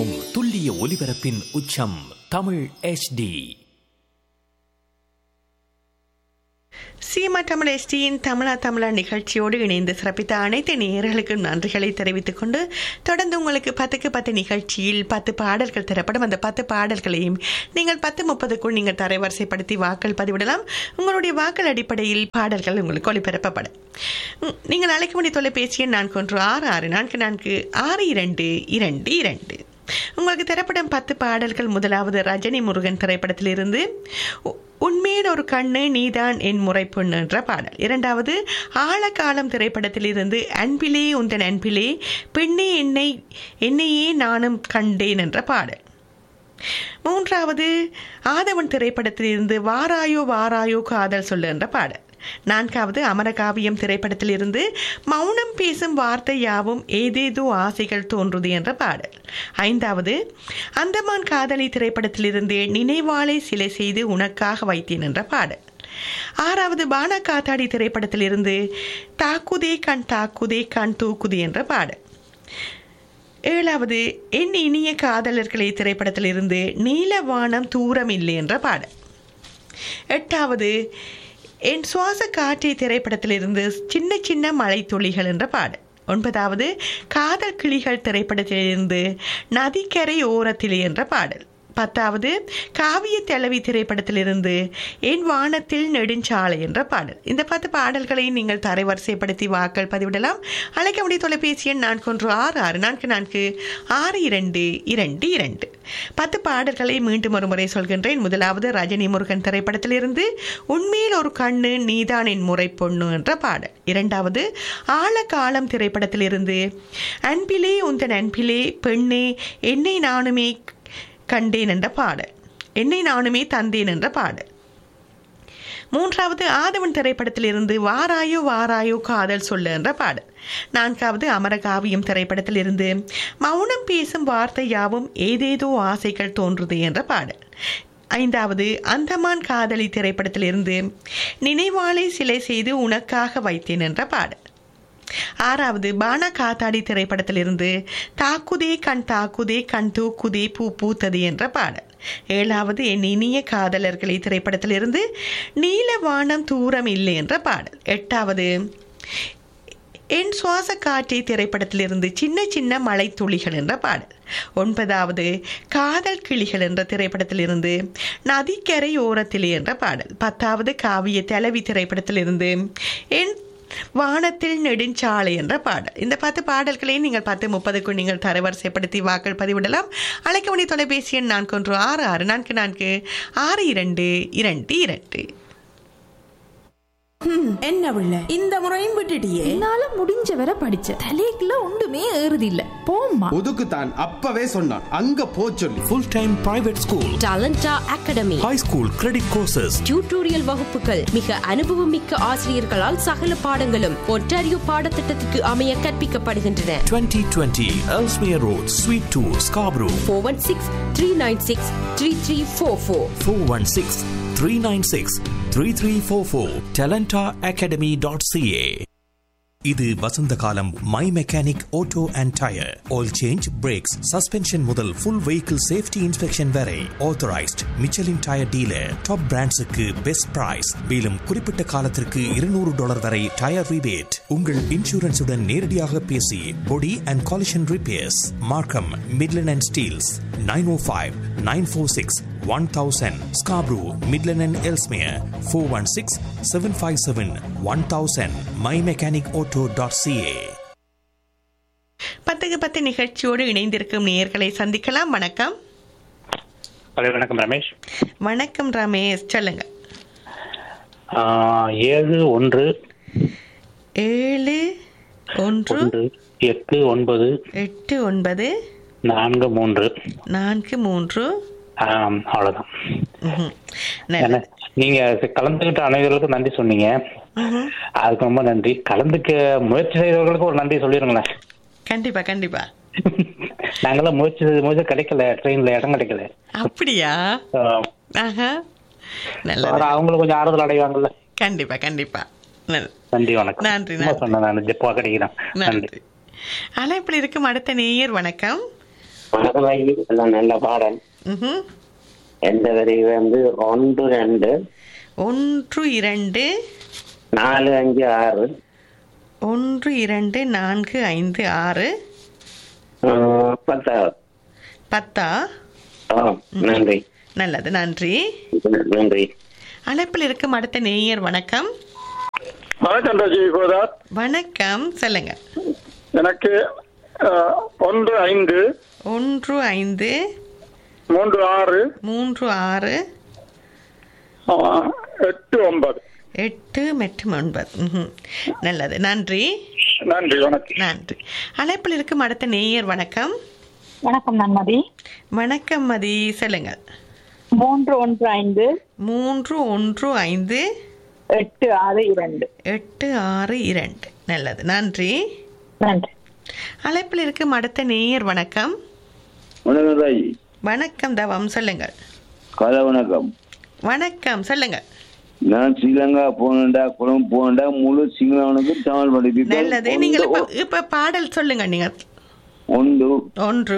நித்தமும் துல்லிய ஒலிபரப்பின் உச்சம் தமிழ் HD சீமா தமிழ் எஸ்டியின் தமிழா தமிழா நிகழ்ச்சியோடு இணைந்து சிறப்பித்த அனைத்து நேயர்களுக்கும் நன்றிகளை தெரிவித்துக் கொண்டு தொடர்ந்து உங்களுக்கு பத்துக்கு பத்து நிகழ்ச்சியில் பத்து பாடல்கள் தரப்படும் அந்த பத்து பாடல்களையும் நீங்கள் பத்து முப்பதுக்குள் நீங்கள் தரைவரிசைப்படுத்தி வாக்கள் பதிவிடலாம் உங்களுடைய வாக்கள் அடிப்படையில் பாடல்கள் உங்களுக்கு ஒளிபரப்பப்படும் உம், நீங்கள் அழைக்க வேண்டிய தொலைபேசி எண் நான்கு ஒன்று ஆறு ஆறு நான்கு நான்கு ஆறு இரண்டு இரண்டு இரண்டு உங்களுக்கு தரப்படும் பத்து பாடல்கள் முதலாவது ரஜினி முருகன் திரைப்படத்திலிருந்து உ- உன்மேல் ஒரு கண்ணு நீதான் என் முறை பொண்ணு என்ற பாடல் இரண்டாவது ஆழகாலம் திரைப்படத்திலிருந்து அன்பிலே உந்தன் அன்பிலே பெண்ணே என்னை என்னையே நானும் கண்டேன் என்ற பாடல் மூன்றாவது ஆதவன் திரைப்படத்திலிருந்து வாராயோ வாராயோ காதல் சொல்லு என்ற பாடல் நான்காவது அமரகாவியம் திரைப்படத்திலிருந்து மௌனம் பேசும் வார்த்தை யாவும் ஏதேதோ ஆசைகள் தோன்றுது என்ற பாடல் ஐந்தாவது அந்தமான் காதலி திரைப்படத்திலிருந்து நினைவாளை சிலை செய்து உனக்காக வைத்தேன் என்ற பாடல் ஆறாவது பானா காத்தாடி திரைப்படத்திலிருந்து தாக்குதே கண் தாக்குதே கண் தூக்குது என்ற பாடல் ஏழாவது என் இனிய காதலர்களை திரைப்படத்திலிருந்து நீலவானம் தூரம் இல்லை என்ற பாடல் எட்டாவது என் சுவாச காற்றை திரைப்படத்திலிருந்து சின்ன சின்ன மழை துளிகள் என்ற பாடல் ஒன்பதாவது காதல் கிளிகள் திரைப்படத்திலிருந்து நதிக்கரை ஓரத்திலே என்ற பாடல் பத்தாவது காவிய தெளவி திரைப்படத்திலிருந்து என் வானத்தில் நெடுஞ்சாலை என்ற பாடல் இந்த பத்து பாடல்களை நீங்கள் தரைவரிசைப்படுத்தி வாக்கள் பதிவிடலாம் அழைக்க முடிய தொலைபேசி எண் நான்கு ஒன்று ஆறு ஆறு நான்கு நான்கு ஆறு இரண்டு இரண்டு இரண்டு பத்து பாடல்களை மீண்டும் ஒரு முறை சொல்கின்றேன் முதலாவது ரஜினி முருகன் திரைப்படத்திலிருந்து உண்மையில் ஒரு கண்ணு நீதான் என் முறை பொண்ணு என்ற பாடல் இரண்டாவது ஆழகாலம் திரைப்படத்திலிருந்து அன்பிலே உந்தன் அன்பிலே பெண்ணே என்னை நானுமே கண்டேன் என்ற பாடல் என்னை நானுமே தந்தேன் என்ற பாடல் மூன்றாவது ஆதவன் திரைப்படத்திலிருந்து வாராயோ வாராயோ காதல் சொல்ல என்ற பாடல் நான்காவது அமரகாவியம் திரைப்படத்திலிருந்து மௌனம் பேசும் வார்த்தை யாவும் ஏதேதோ ஆசைகள் தோன்றுது என்ற பாடல் ஐந்தாவது அந்தமான் காதலி திரைப்படத்திலிருந்து நினைவாளை சிலை செய்து உனக்காக வைத்தேன் என்ற பாடல் ஆறாவது பானா காத்தாடி திரைப்படத்திலிருந்து தாக்குதே கண் தாக்குதே கண் தூக்குதே பூ பூத்தது என்ற பாடல் ஏழாவது என் இனிய காதலர்களை திரைப்படத்திலிருந்து நீலவானம் தூரம் இல்லை என்ற பாடல் எட்டாவது என் சுவாச காற்றை திரைப்படத்திலிருந்து சின்ன சின்ன மலை துளிகள் என்ற பாடல் ஒன்பதாவது காதல் கிளிகள் என்ற திரைப்படத்திலிருந்து நதிக்கரை ஓரத்திலே என்ற பாடல் பத்தாவது காவிய தெளவி திரைப்படத்திலிருந்து என் வானத்தில் நெடுஞ்சாலை என்ற பாடல் இந்த பத்து பாடல்களையும் நீங்கள் பத்து முப்பதுக்கும் நீங்கள் தரவரிசைப்படுத்தி வாக்கள் பதிவிடலாம் அழைக்க வேண்டிய தொலைபேசி எண் நான்கு ஒன்று ஆறு ஆறு நான்கு நான்கு ஆறு இரண்டு இரண்டு இரண்டு என்ன பிள்ளை இந்த முறையும் விட்டுட்டியே என்னால முடிஞ்ச வரை படிச்ச தலைக்குள்ள ஒன்றுமே ஏறுது இல்ல போம்மா ஒதுக்குத்தான் அப்பவே சொன்னான் அங்க போ சொல்லி full time private school Talenta academy high school credit courses tutorial வகுப்புகள் மிக அனுபவமிக்க ஆசிரியர்களால் சகல பாடங்களும் ஒன்டாரியோ பாடத்திட்டத்துக்கு அமைய கற்பிக்கப்படுகின்றன 2020 Ellesmere Road Suite 2 Scarborough four one six three nine six three three four four 416 396 3344 talentaacademy.ca இது வசந்த காலம் my mechanic auto and tyre oil change brakes suspension முதல் ஃபுல் வெஹிக்கிள் சேஃப்டி இன்ஸ்பெக்ஷன் வரை authorised Michelin tyre dealer top பிராண்ட்ஸுக்கு best price மேலும் குறிப்பிட்ட காலத்திற்கு இருநூறு டாலர் வரை டயர் ரிபேட் உங்கள் இன்சூரன்ஸுடன் நேரடியாக பேசி body and collision repairs Markham Midland and Steeles nine O five nine four six one thousand Scarborough Midland and Ellesmere four one six seven five seven one thousand my mechanic auto dot CA பத்துக்கு பத்து நிகழ்ச்சியோடு இணைந்திருக்கும் நேயர்களை சந்திக்கலாம் வணக்கம் hello வணக்கம் ரமேஷ் வணக்கம் ரமேஷ் சொல்லுங்க ஆஹ், ஏழு ஒன்று ஏழு ஒன்று ஒன்று எட்டு ஒன்பது எட்டு ஒன்பது நான்கு மூன்று நான்கு மூன்று ஆம், அவ்வளவுதான் ம்ஹும். என்ன நல்லது. நீங்க கலந்துகிட்ட அனைவருக்கும் நன்றி சொன்னீங்க ம்ஹும். அதுக்கு ரொம்ப நன்றி கலந்துக்க முயற்சி செய்தவர்களுக்கு ஒரு நன்றி சொல்லிருங்களேன் கண்டிப்பா கண்டிப்பா நாங்களாம் முயற்சி செய்த முயற்சி கிடைக்கல ட்ரெயின்ல இடம் கிடைக்கல அப்படியா ஆஹ், ஆஹா நல்லது வேற அவங்களும் கொஞ்சம் ஆறுதல் அடைவாங்கல்ல கண்டிப்பா கண்டிப்பா நல்லது நன்றி வணக்கம் நன்றி, சும்மா நன்றி. சொன்னேன் நான் ஜெப்பா கிடைக்கிறேன் நன்றி நன்றி அழைப்பில் இருக்கும் அடுத்த நேயர் வணக்கம் வணக்கம் ஐயா எல்லாம் நல்ல பாடல் ம்ஹும். எந்த வரி வந்து ஒன்று ரெண்டு ஒன்று இரண்டு நாலு அஞ்சு ஆறு ஒன்று இரண்டு நான்கு ஐந்து ஆறு ஆஹ், பத்தாவது பத்தா ஆ, நன்றி நல்லது நன்றி நன்றி அழைப்பில் இருக்கும் அடுத்த நேயர் வணக்கம் வணக்கம் ரஜி கோதார் வணக்கம் சொல்லுங்க எனக்கு அஹ், ஒன்று ஐந்து ஒன்று ஐந்து மூன்று ஆறு மூன்று ஆறு அஹ், எட்டு ஒன்பது எட்டு மற்றும் ஒன்பது ம்ஹும். நல்லது நன்றி நன்றி வணக்கம் நன்றி அழைப்பில் இருக்கும் அடுத்த நேயர் வணக்கம் வணக்கம் நன்மதி வணக்கம் மதி சொல்லுங்க மூன்று ஒன்று ஐந்து மூன்று ஒன்று ஐந்து எட்டு ஆறு இரண்டு எட்டு ஆறு இரண்டு நல்லது நன்றி நன்றி அழைப்பில் இருக்கும் அடுத்த நேயர் வணக்கம் வணக்கம் ராஜி வணக்கம் தவம் சொல்லுங்கள் கலை வணக்கம் வணக்கம் சொல்லுங்க நான் ஸ்ரீலங்கா போனேன்டா குளம் போனேன்டா முழு சிங்களவனுக்கு தமிழ் படிப்பேன் நல்லது நீங்கள் இப்ப இப்ப பாடல் சொல்லுங்க நீங்க ஒன்று ஒன்று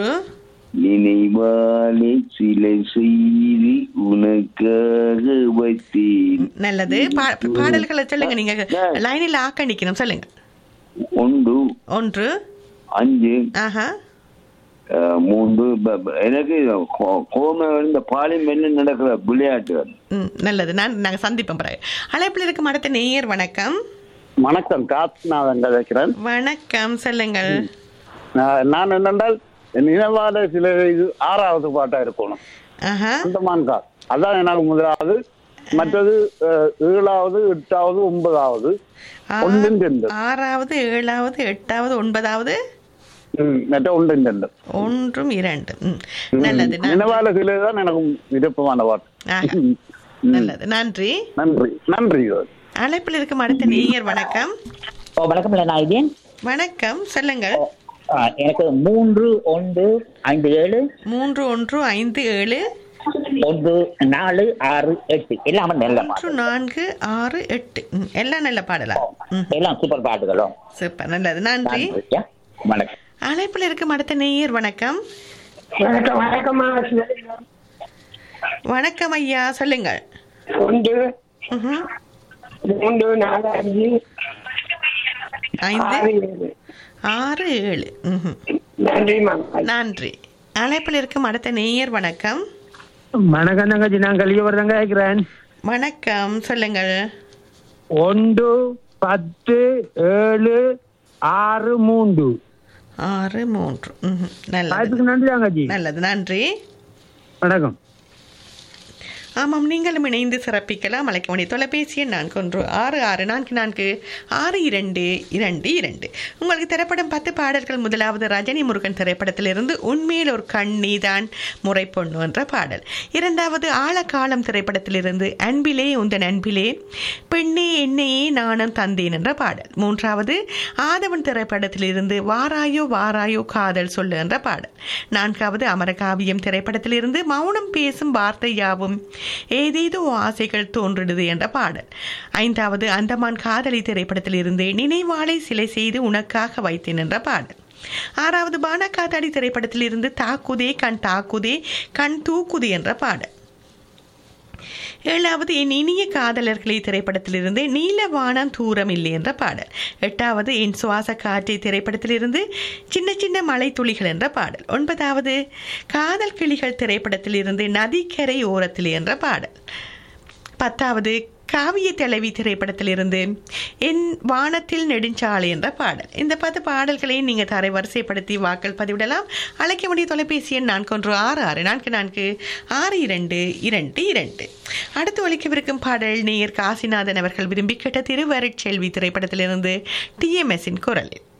நினைவாலே சிலை செய்தி உனக்காக வைத்தேன் நல்லது பா- பாடல்களை சொல்லுங்க நீங்க லைனில் ஆக்க நிக்கணும் சொல்லுங்க ஒன்று ஒன்று அஞ்சு ஆஹா அஹ், மூன்று ப- ப- எனக்கு கோ- கோமை இந்த பார்லிமெண்ட்ல நடக்கிற விளையாட்டு ம், நல்லது நான் நாங்க சந்திப்போம் பிறகு அழைப்பில் இருக்கும் அடுத்த நேயர் வணக்கம் வணக்கம் காத்நாதன் கதைக்கிறேன் வணக்கம் சொல்லுங்கள் நான் நான் என்னென்றால் நினைவாத சில இது ஆறாவது பாட்டா இருக்கணும் ஆஹா அந்தமான் கார் அதான் எனக்கு முதலாவது மற்றது அஹ், ஏழாவது எட்டாவது ஒன்பதாவது ஒன்றும் ரெண்டு ஆறாவது ஏழாவது எட்டாவது ஒன்பதாவது ம், மற்ற ஒன்றும் ரெண்டு ஒன்றும் இரண்டு ம், நல்லது நன்றி. நினைவாத சிலை தான் எனக்கு விருப்பமான பாட்டு ஆஹா. நல்லது நன்றி நன்றி நன்றி அழைப்பில் இருக்கும் அடுத்த நேயர் வணக்கம் ஓ வணக்கம் இல்லை நான் இதேன் வணக்கம் சொல்லுங்கள் ஆ, எனக்கு மூன்று ஒன்று ஐந்து ஏழு மூன்று ஒன்று ஐந்து ஏழு ஒன்று நாலு ஆறு எட்டு எல்லாமே நல்ல ஒன்று பாட்டு நான்கு ஆறு எட்டு ம், எல்லாம் நல்ல பாடலாம் எல்லாம் சூப்பர் பாட்டுகளும் சூப்பர் நல்லது நன்றி நன்றி. வணக்கம் அழைப்பில் இருக்கும் அடுத்த நேயர் வணக்கம் வணக்கம் வணக்கம்மா வணக்கம் ஐயா சொல்லுங்கள் ஒன்று ம்ஹும். மூன்று நாலு அஞ்சு ஐந்து ஆறு ஏழு ஆறு ஏழு ம்ஹும். நன்றி மேம் நன்றி அழைப்பில் இருக்கும் அடுத்த நேயர் வணக்கம் வணக்கம் தங்கச்சி நான் கலியவர்தங்க கேட்கிறேன் வணக்கம் சொல்லுங்கள் ஒன்று பத்து ஏழு ஆறு மூன்று ஆறு மூன்று ம்ஹும். நல்லது வாய்ப்புக்கு நன்றி தங்கச்சி நல்லது நன்றி வணக்கம் ஆமாம் நீங்களும் இணைந்து சிறப்பிக்கலாம் அழைக்க வேண்டிய தொலைபேசி எண் நான்கு ஒன்று ஆறு ஆறு நான்கு நான்கு ஆறு இரண்டு இரண்டு இரண்டு உங்களுக்கு திரைப்படம் பத்து பாடல்கள் முதலாவது ரஜினி முருகன் திரைப்படத்திலிருந்து உண்மையில் ஒரு கண் நீதான் முறை பொண்ணு என்ற பாடல் இரண்டாவது ஆழகாலம் திரைப்படத்திலிருந்து அன்பிலே உந்தன் அன்பிலே பெண்ணே என்னையே நானும் தந்தேன் என்ற பாடல் மூன்றாவது ஆதவன் திரைப்படத்திலிருந்து வாராயோ வாராயோ காதல் சொல்லு என்ற பாடல் நான்காவது அமரகாவியம் திரைப்படத்திலிருந்து மௌனம் பேசும் வார்த்தை யாவும் ஏதேதோ ஆசைகள் தோன்றிடுது என்ற பாடல் ஐந்தாவது அந்தமான் காதலி திரைப்படத்திலிருந்து நினைவாளை சிலை செய்து உனக்காக வைத்தேன் என்ற பாடல் ஆறாவது பானகாத்தாடி திரைப்படத்திலிருந்து தாக்குதே கண் தாக்குதே கண் தூக்குது என்ற பாடல் ஏழாவது என் இனிய காதலர்களை திரைப்படத்திலிருந்து நீலவானம் தூரம் இல்லை என்ற பாடல் எட்டாவது என் சுவாச காற்றை திரைப்படத்திலிருந்து சின்ன சின்ன மலை துளிகள் என்ற பாடல் ஒன்பதாவது காதல் கிளிகள் திரைப்படத்திலிருந்து நதிக்கரை ஓரத்தில் என்ற பாடல் பத்தாவது காவிய தலைவி திரைப்படத்திலிருந்து என் வானத்தில் நெடுஞ்சாலை என்ற பாடல் இந்த பத்து பாடல்களை நீங்கள் தரை வரிசைப்படுத்தி வாக்கள் பதிவிடலாம் அழைக்க வேண்டிய தொலைபேசி எண் நான்கு ஒன்று ஆறு ஆறு நான்கு நான்கு ஆறு இரண்டு இரண்டு இரண்டு அடுத்து ஒழிக்கவிருக்கும் பாடல் நேயர் காசிநாதன் அவர்கள் விரும்பி கேட்ட திருவருட்செல்வி திரைப்படத்திலிருந்து டிஎம்எஸ்ஸின் குரலில்